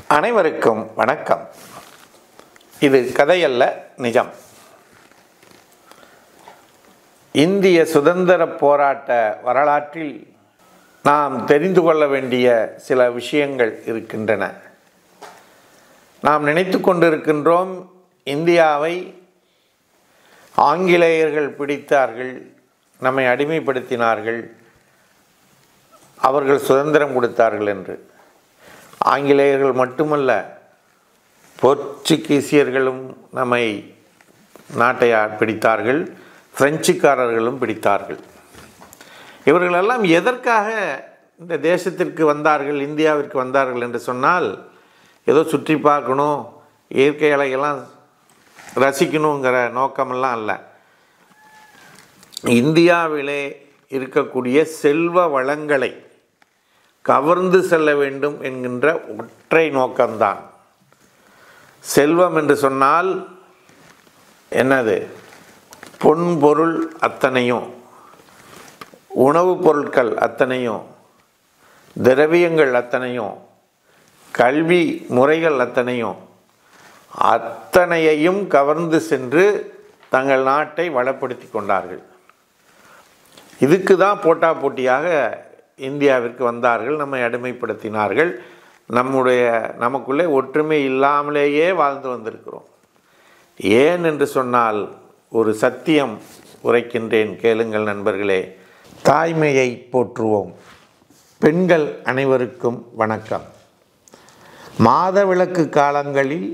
அனைவருக்கும் வணக்கம் இது கதையல்ல நிஜம் இந்திய சுதந்திர போராட்ட வரலாற்றில் நாம் தெரிந்து கொள்ள வேண்டிய சில விஷயங்கள் இருக்கின்றன நாம் நினைத்து கொண்டிருக்கின்றோம் இந்தியாவை ஆங்கிலேயர்கள் பிடித்தார்கள் நம்மை அடிமைப்படுத்தினார்கள் அவர்கள் சுதந்திரம் கொடுத்தார்கள் என்று ஆங்கிலேயர்கள் மட்டுமல்ல போர்ச்சுகீசியர்களும் நம்மை நாட்டை பிடித்தார்கள் பிரெஞ்சுக்காரர்களும் பிடித்தார்கள் இவர்களெல்லாம் எதற்காக இந்த தேசத்திற்கு வந்தார்கள் இந்தியாவிற்கு வந்தார்கள் என்று சொன்னால் ஏதோ சுற்றி பார்க்கணும் இயற்கை அலைகள்லாம் ரசிக்கணுங்கிற நோக்கமெல்லாம் அல்ல இந்தியாவிலே இருக்கக்கூடிய செல்வ வளங்களை கவர்ந்து செல்ல வேண்டும் என்கின்ற ஒற்றை நோக்கம்தான் செல்வம் என்று சொன்னால் என்னது பொன் பொருள் அத்தனையும் உணவுப் பொருட்கள் அத்தனையும் திரவியங்கள் அத்தனையும் கல்வி முறைகள் அத்தனையும் அத்தனையையும் கவர்ந்து சென்று தங்கள் நாட்டை வளப்படுத்தி கொண்டார்கள் இதுக்கு தான் போட்டா போட்டியாக இந்தியாவிற்கு வந்தார்கள் நம்மை அடிமைப்படுத்தினார்கள் நம்முடைய நமக்குள்ளே ஒற்றுமை இல்லாமலேயே வாழ்ந்து வந்திருக்கிறோம் ஏன் என்று சொன்னால் ஒரு சத்தியம் உரைக்கின்றேன் கேளுங்கள் நண்பர்களே தாய்மையை போற்றுவோம் பெண்கள் அனைவருக்கும் வணக்கம் மாதவிளக்கு காலங்களில்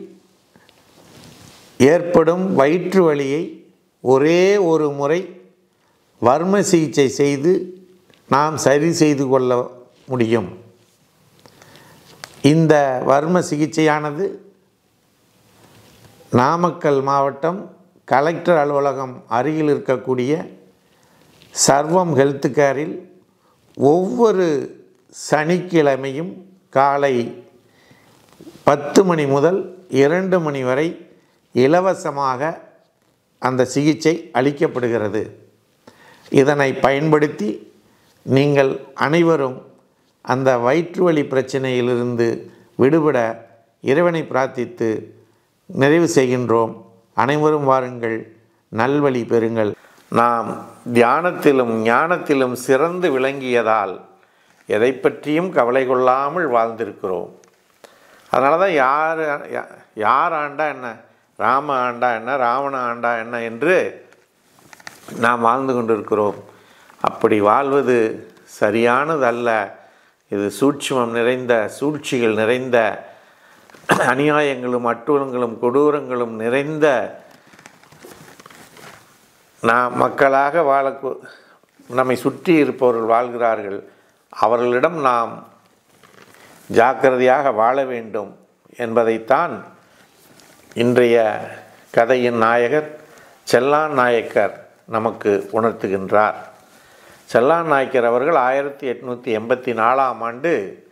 ஏற்படும் வயிற்று வலியை ஒரே ஒரு முறை வர்ம சிகிச்சை செய்து நாம் சரி செய்து கொள்ள முடியும் இந்த வர்ம சிகிச்சையானது நாமக்கல் மாவட்டம் கலெக்டர் அலுவலகம் அருகில் இருக்கக்கூடிய சர்வம் ஹெல்த் கேரில் ஒவ்வொரு சனிக்கிழமையும் காலை பத்து மணி முதல் இரண்டு மணி வரை இலவசமாக அந்த சிகிச்சை அளிக்கப்படுகிறது இதனை பயன்படுத்தி நீங்கள் அனைவரும் அந்த வயிற்று வலி பிரச்சனையிலிருந்து விடுபட இறைவனை பிரார்த்தித்து நிறைவு செய்கின்றோம் அனைவரும் வாருங்கள் நல்வழி பெறுங்கள் நாம் தியானத்திலும் ஞானத்திலும் சிறந்து விளங்கியதால் எதை பற்றியும் கவலை கொள்ளாமல் வாழ்ந்திருக்கிறோம் அதனால தான் யார் யா- யார் ஆண்டா என்ன ராம ஆண்டா என்ன ராவண ஆண்டா என்ன என்று நாம் வாழ்ந்து கொண்டிருக்கிறோம் அப்படி வாழ்வது சரியானதல்ல இது சூட்சுமம் நிறைந்த சூழ்ச்சிகள் நிறைந்த அநியாயங்களும் அட்டூழங்களும் கொடூரங்களும் நிறைந்த நாம் மக்களாக வாழ நம்மை சுற்றி இருப்பவர்கள் வாழ்கிறார்கள் அவர்களிடம் நாம் ஜாக்கிரதையாக வாழ வேண்டும் என்பதைத்தான் இன்றைய கதையின் நாயகர் செல்லான் நாயக்கர் நமக்கு உணர்த்துகின்றார் செல்லான் நாயக்கர் அவர்கள் ஆயிரத்தி எட்நூற்றி எண்பத்தி நாலாம் ஆண்டு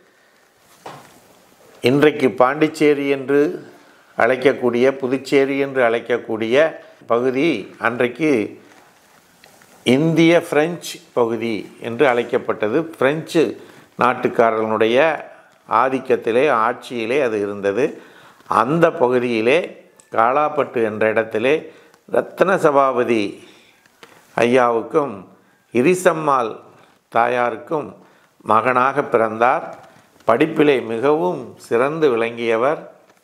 இன்றைக்கு பாண்டிச்சேரி என்று அழைக்கக்கூடிய புதுச்சேரி என்று அழைக்கக்கூடிய பகுதி அன்றைக்கு இந்திய பிரெஞ்சு பகுதி என்று அழைக்கப்பட்டது பிரெஞ்சு நாட்டுக்காரர்களுடைய ஆதிக்கத்திலே ஆட்சியிலே அது இருந்தது அந்த பகுதியிலே காலாப்பட்டு என்ற இடத்திலே ரத்ன சபாபதி ஐயாவுக்கும் இரிசம்மாள் தாயாருக்கும் மகனாக பிறந்தார் படிப்பிலே மிகவும் சிறந்து விளங்கியவர்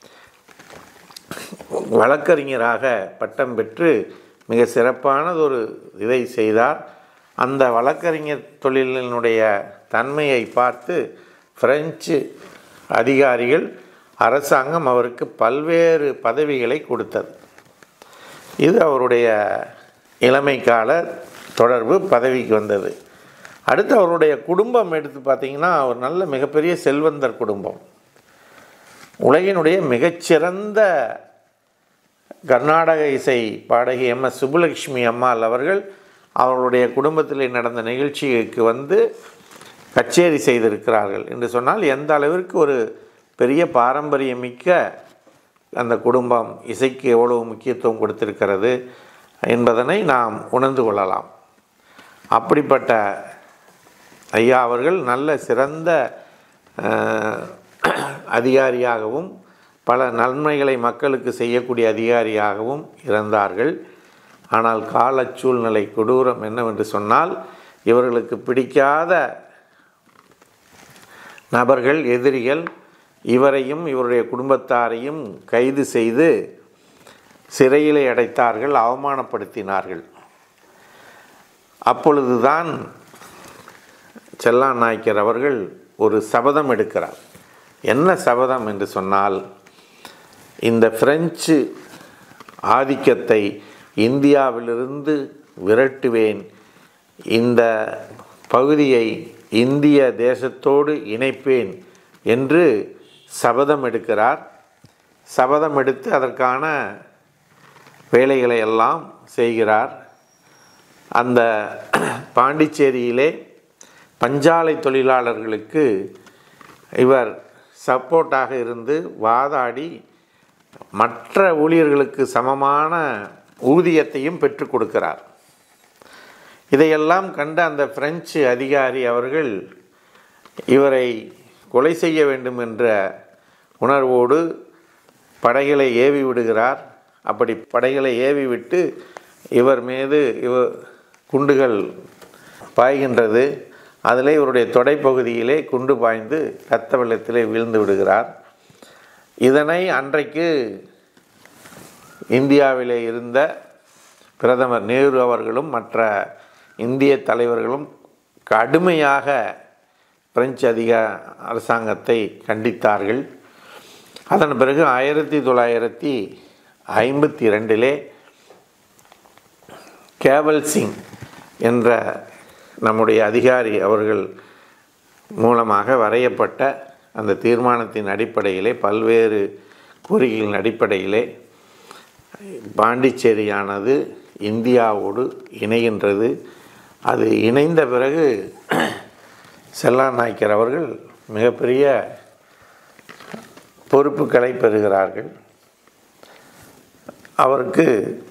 வழக்கறிஞராக பட்டம் பெற்று மிக சிறப்பானதொரு இதை செய்தார் அந்த வழக்கறிஞர் தொழிலினுடைய தன்மையை பார்த்து பிரெஞ்சு அதிகாரிகள் அரசாங்கம் அவருக்கு பல்வேறு பதவிகளை கொடுத்தது இது அவருடைய இளமை கால தொடர்பு பதவிக்கு வந்தது அடுத்து அவருடைய குடும்பம் எடுத்து பார்த்தீங்கன்னா ஒரு நல்ல மிகப்பெரிய செல்வந்தர் குடும்பம் உலகினுடைய மிகச்சிறந்த கர்நாடக இசை பாடகி எம் எஸ் சுப்புலட்சுமி அம்மாள் அவர்கள் அவர்களுடைய குடும்பத்தில் நடந்த நிகழ்ச்சிக்கு வந்து கச்சேரி செய்திருக்கிறார்கள் என்று சொன்னால் எந்த அளவிற்கு ஒரு பெரிய பாரம்பரியமிக்க அந்த குடும்பம் இசைக்கு எவ்வளவு முக்கியத்துவம் கொடுத்திருக்கிறது என்பதனை நாம் உணர்ந்து கொள்ளலாம் அப்படிப்பட்ட ஐயா அவர்கள் நல்ல சிறந்த அஹ், அதிகாரியாகவும் பல நன்மைகளை மக்களுக்கு செய்யக்கூடிய அதிகாரியாகவும் இருந்தார்கள் ஆனால் கால சூழ்நிலை கொடூரம் என்னவென்று சொன்னால் இவர்களுக்கு பிடிக்காத நபர்கள் எதிரிகள் இவரையும் இவருடைய குடும்பத்தாரையும் கைது செய்து சிறையிலே அடைத்தார்கள் அவமானப்படுத்தினார்கள் அப்பொழுதுதான் செல்லான் நாயக்கர் அவர்கள் ஒரு சபதம் எடுக்கிறார் என்ன சபதம் என்று சொன்னால் இந்த பிரெஞ்சு ஆதிக்கத்தை இந்தியாவிலிருந்து விரட்டுவேன் இந்த பகுதியை இந்திய தேசத்தோடு இணைப்பேன் என்று சபதம் எடுக்கிறார் சபதம் எடுத்து அதற்கான வேலைகளை எல்லாம் செய்கிறார் அந்த பாண்டிச்சேரியிலே பஞ்சாலை தொழிலாளர்களுக்கு இவர் சப்போர்ட்டாக இருந்து வாதாடி மற்ற ஊழியர்களுக்கு சமமான ஊதியத்தையும் பெற்றுக் கொடுக்கிறார் இதையெல்லாம் கண்ட அந்த பிரெஞ்சு அதிகாரி அவர்கள் இவரை கொலை செய்ய வேண்டும் என்ற உணர்வோடு படைகளை ஏவி விடுகிறார் அப்படி படைகளை ஏவி விட்டு இவர் மீது இவ குண்டுகள் பாய்கின்றது அதிலே இவருடைய தொடைப்பகுதியிலே குண்டு பாய்ந்து இரத்த வெள்ளத்திலே வீழ்ந்து விடுகிறார் இதனை அன்றைக்கு இந்தியாவிலே இருந்த பிரதமர் நேரு அவர்களும் மற்ற இந்திய தலைவர்களும் கடுமையாக பிரெஞ்சு அதிக அரசாங்கத்தை கண்டித்தார்கள் அதன் பிறகு ஆயிரத்தி தொள்ளாயிரத்தி ஐம்பத்தி ரெண்டிலே கேவல் சிங் என்ற நம்முடைய அதிகாரி அவர்கள் மூலமாக வரையப்பட்ட அந்த தீர்மானத்தின் அடிப்படையிலே பல்வேறு கோரிக்கைகளின் அடிப்படையிலே பாண்டிச்சேரியானது இந்தியாவோடு இணைகின்றது அது இணைந்த பிறகு செல்லா நாய்க்கர் அவர்கள் மிகப்பெரிய பொறுப்புகளை பெறுகிறார்கள் அவருக்கு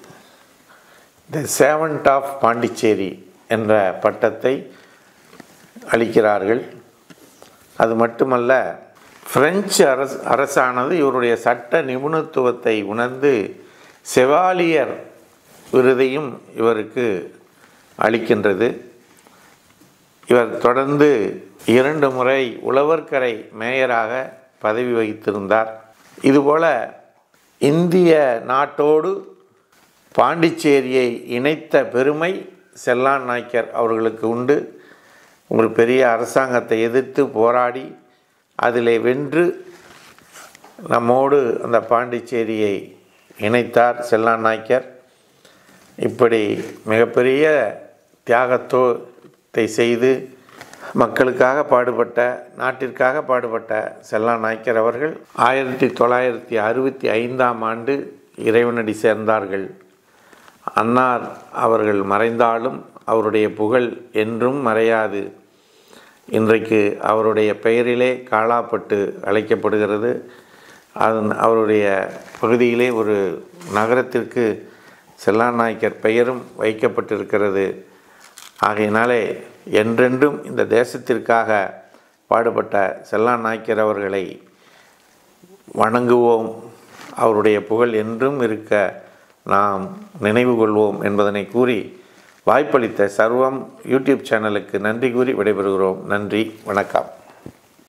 த சேவன்ட் ஆஃப் பாண்டிச்சேரி என்ற பட்டத்தை அளிக்கிறார்கள் அது மட்டுமல்ல பிரெஞ்சு அரசு அரசானது இவருடைய சட்ட நிபுணத்துவத்தை உணர்ந்து செவாலியர் விருதையும் இவருக்கு அளிக்கின்றது இவர் தொடர்ந்து இரண்டு முறை உழவர்கரை மேயராக பதவி வகித்திருந்தார் இதுபோல இந்திய நாட்டோடு பாண்டிச்சேரியை இணைத்த பெருமை செல்லான் நாய்க்கர் அவர்களுக்கு உண்டு ஒரு பெரிய அரசாங்கத்தை எதிர்த்து போராடி அதிலே வென்று நம்மோடு அந்த பாண்டிச்சேரியை இணைத்தார் செல்லான் நாய்க்கர் இப்படி மிகப்பெரிய தியாகத்தோத்தை செய்து மக்களுக்காக பாடுபட்ட நாட்டிற்காக பாடுபட்ட செல்லான் நாய்க்கர் அவர்கள் ஆயிரத்தி தொள்ளாயிரத்தி அறுபத்தி ஐந்தாம் ஆண்டு இறைவனடி சேர்ந்தார்கள் அன்னார் அவர்கள் மறைந்தாலும் அவருடைய புகழ் என்றும் மறையாது இன்றைக்கு அவருடைய பெயரிலே காலாப்பட்டு அழைக்கப்படுகிறது அதன் அவருடைய பகுதியிலே ஒரு நகரத்திற்கு செல்லாநாயக்கர் பெயரும் வைக்கப்பட்டிருக்கிறது ஆகையினாலே என்றென்றும் இந்த தேசத்திற்காக பாடுபட்ட செல்லான் நாய்க்கர் அவர்களை வணங்குவோம் அவருடைய புகழ் என்றும் இருக்க நாம் நினைவு கொள்வோம் என்பதனை கூறி வாய்ப்பளித்த சர்வம் யூடியூப் சேனலுக்கு நன்றி கூறி விடைபெறுகிறோம் நன்றி வணக்கம்